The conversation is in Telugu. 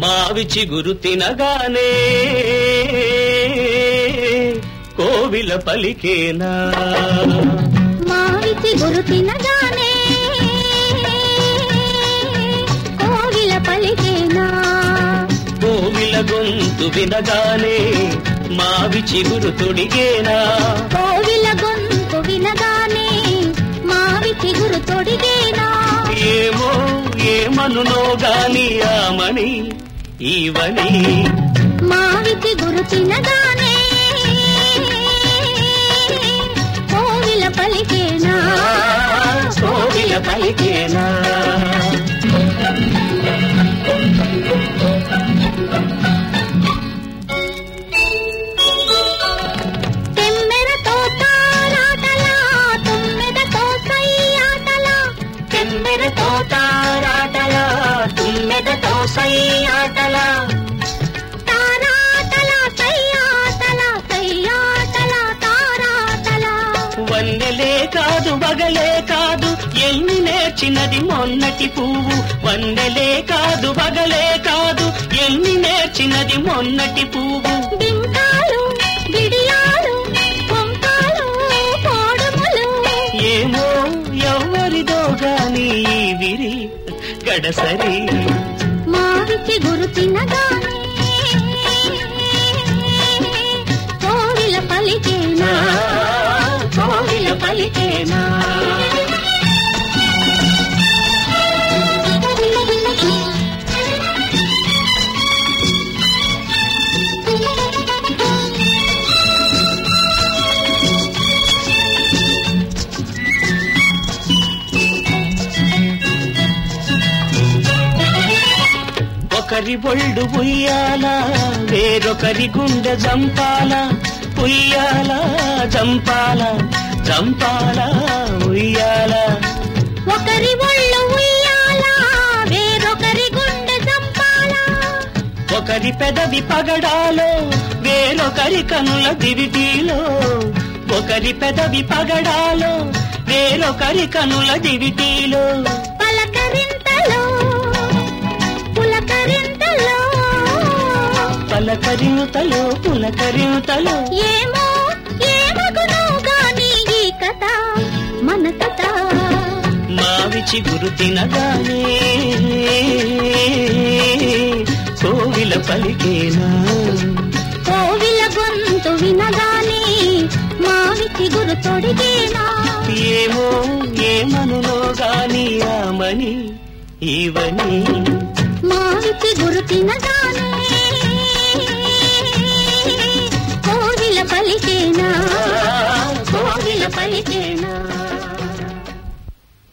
మావి చిగురు తినగానే కోవిల పలికేనా మావిచి గురు తినగానే కోవిల పలికేనా కోవిల గొంతు వినగానే మావి చిగురు తొడిగేనా కోవిల గొంతు వినగానే మావి చిగురు తొడిగేనా ఏమో ఏమనునో గాని ఆమని ఈవని మావిచి గురు తినగానే కోవిల పలికేనా కోవిల పలికేనా తెమ్మెరతో తారాటలా తుమ్మెదతో సయ్యాటలా తెమ్మెరతో తారాటలా తుమ్మెదతో సై ఆటలా తారాటలా సయ్యాటలా సయ్యాటలా తారాటలా వన్నెలే కాదు బగలే కాదు ఎన్ని నేర్చినది మొన్నటి పువ్వు వన్నెలే కాదు బగలే కాదు ఎన్ని నేర్చినది మొన్నటి పువ్వు బింకాలు బిడియాలు పొంకాలు కోడుములు ఏమో ఎవరిదో గాని ఈ విరి గడసరి మావిచి గురు తినగానే కోవిల పలికేనా కోవిల పలికేనా ఒకరి ఒళ్ళు ఉయ్యాల వేరొకరి గుండె జంపాల ఉయ్యాల జంపాల జంపాల ఉయ్యాల ఒకరి ఒళ్ళు ఉయ్యాల వేరొకరి గుండె చంపాల ఒకరి పెదవి పగడాలో వేరొకరి కనుల దివిటీలో ఒకరి పెదవి పగడాలో వేరొకరి కనుల దివిటీలో పలకరింతలో పులకరింతలో పలకరింతలో పులకరింతలో ఏమో ఏమగును గాని ఈ కథ మన కథ మావి చిగురు తినగానే కోవిల పలికేనా కోవిల గొంతు వినగానే మావి చిగురు తొడిగేనా ఏమో ఏమనులో గాని ఆమని ఈవని మావి చిగురు తినగానే కోవిల పలికేనా కోవిల పలికేనా